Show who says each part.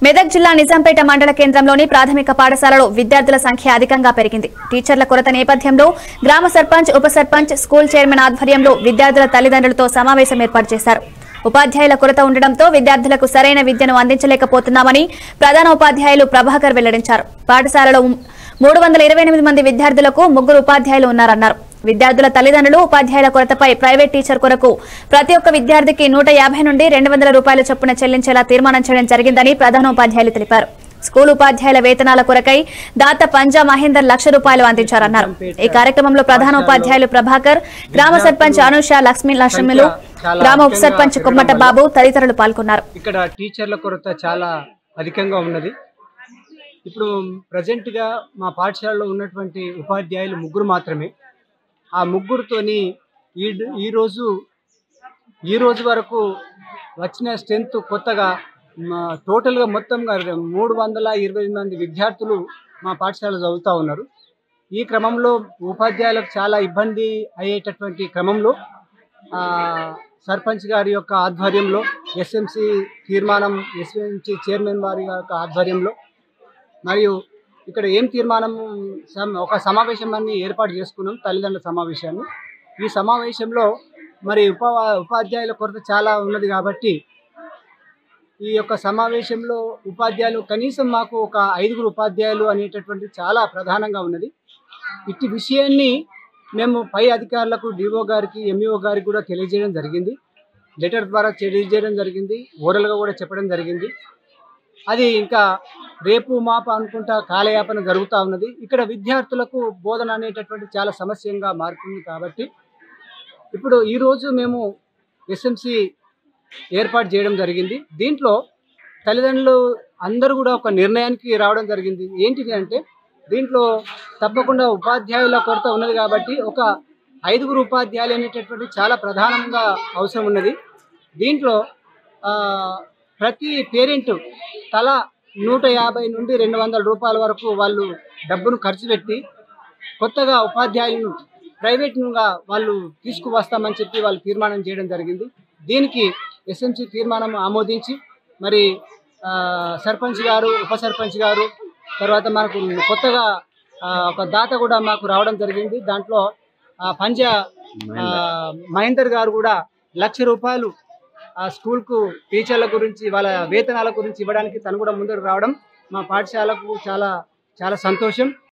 Speaker 1: మెదక్ జిల్లా నిజాంపేట మండల కేంద్రంలోని ప్రాథమిక పాఠశాలలో విద్యార్థుల సంఖ్య అధికంగా పెరిగింది టీచర్ల కొరత నేపథ్యంలో గ్రామ సర్పంచ్ ఉప సర్పంచ్ స్కూల్ చైర్మన్ ఆధ్వర్యంలో విద్యార్థుల తల్లిదండ్రులతో సమావేశం ఏర్పాటు చేశారు ఉపాధ్యాయుల కొరత ఉండడంతో విద్యార్థులకు సరైన విద్యను అందించలేకపోతున్నామని ప్రధాన ఉపాధ్యాయులు ప్రభాకర్ వెల్లడించారు పాఠశాలలో మూడు వందల ఇరవై ఎనిమిది మంది విద్యార్థులకు ముగ్గురు ఉపాధ్యాయులు ఉన్నారన్నారు విద్యార్థుల తల్లిదండ్రులు ఉపాధ్యాయుల కొరతపై ప్రైవేట్ టీచర్ కొరకు ప్రతి ఒక్క విద్యార్థికి నూట యాభై నుండి రెండు వందల రూపాయల చొప్పున చెల్లించేలా తీర్మానం చేయడం జరిగిందని ప్రధాన ఉపాధ్యాయులు తెలిపారు స్కూల్ ఉపాధ్యాయుల వేతనాల కొరకై దాత పంజా మహేందర్ లక్ష రూపాయలు అందించారన్నారు ఈ కార్యక్రమంలో ప్రధాన ఉపాధ్యాయులు ప్రభాకర్ గ్రామ సర్పంచ్ అనుష లక్ష్మీ లక్ష్మిలు గ్రామ ఉప సర్పంచ్ కుమ్మట బాబు తదితరులు పాల్గొన్నారు
Speaker 2: ఇక్కడ టీచర్ల కొరత చాలా అధికంగా ఉన్నది ఇప్పుడు ప్రజెంట్గా మా పాఠశాలలో ఉన్నటువంటి ఉపాధ్యాయులు ముగ్గురు మాత్రమే ఆ ముగ్గురుతోని ఈ ఈరోజు ఈ రోజు వరకు వచ్చిన స్ట్రెంత్ కొత్తగా మా టోటల్గా మొత్తంగా మూడు వందల ఇరవై మంది విద్యార్థులు మా పాఠశాలలో చదువుతూ ఉన్నారు ఈ క్రమంలో ఉపాధ్యాయులకు చాలా ఇబ్బంది అయ్యేటటువంటి క్రమంలో ఆ, సర్పంచ్ గారి యొక్క ఆధ్వర్యంలో ఎస్ఎంసి తీర్మానం ఎస్ఎంసి చైర్మన్ వారి యొక్క ఆధ్వర్యంలో మరియు ఇక్కడ ఏం తీర్మానం సమ- ఒక సమావేశాన్ని ఏర్పాటు చేసుకున్నాం తల్లిదండ్రుల సమావేశాన్ని ఈ సమావేశంలో మరి ఉపా ఉపాధ్యాయుల కొరత చాలా ఉన్నది కాబట్టి ఈ యొక్క సమావేశంలో ఉపాధ్యాయులు కనీసం మాకు ఒక ఐదుగురు ఉపాధ్యాయులు అనేటటువంటి చాలా ప్రధానంగా ఉన్నది ఇట్టి విషయాన్ని మేము పై అధికారులకు డిఓ గారికి ఎంఈఓ గారికి కూడా తెలియజేయడం జరిగింది లెటర్ ద్వారా తెలియజేయడం జరిగింది ఓరల్గా కూడా చెప్పడం జరిగింది అది ఇంకా రేపు మాప అనుకుంటా కాలయాపన జరుగుతూ ఉన్నది ఇక్కడ విద్యార్థులకు బోధన అనేటటువంటి చాలా సమస్యంగా మారుతుంది కాబట్టి ఇప్పుడు ఈరోజు మేము ఎస్ఎంసి ఏర్పాటు చేయడం జరిగింది దీంట్లో తల్లిదండ్రులు అందరూ కూడా ఒక నిర్ణయానికి రావడం జరిగింది ఏంటిది అంటే దీంట్లో తప్పకుండా ఉపాధ్యాయుల కొరత ఉన్నది కాబట్టి ఒక ఐదుగురు ఉపాధ్యాయులు అనేటటువంటి చాలా ప్రధానంగా అవసరం ఉన్నది దీంట్లో ఆ, ప్రతి పేరెంట్ తల నూట యాభై నుండి రెండు వందల రూపాయల వరకు వాళ్ళు డబ్బును ఖర్చు పెట్టి కొత్తగా ఉపాధ్యాయులను ప్రైవేట్గా వాళ్ళు తీసుకువస్తామని చెప్పి వాళ్ళు తీర్మానం చేయడం జరిగింది దీనికి ఎస్ఎంసి తీర్మానం ఆమోదించి మరి ఆ, సర్పంచ్ గారు ఉప సర్పంచ్ గారు తర్వాత మనకు కొత్తగా ఆ, ఒక దాత కూడా మాకు రావడం జరిగింది దాంట్లో ఆ, పంజా ఆ, మహేందర్ గారు కూడా లక్ష రూపాయలు ఆ స్కూల్కు టీచర్ల గురించి వాళ్ళ వేతనాల గురించి ఇవ్వడానికి తను కూడా ముందుకు రావడం మా పాఠశాలకు చాలా చాలా సంతోషం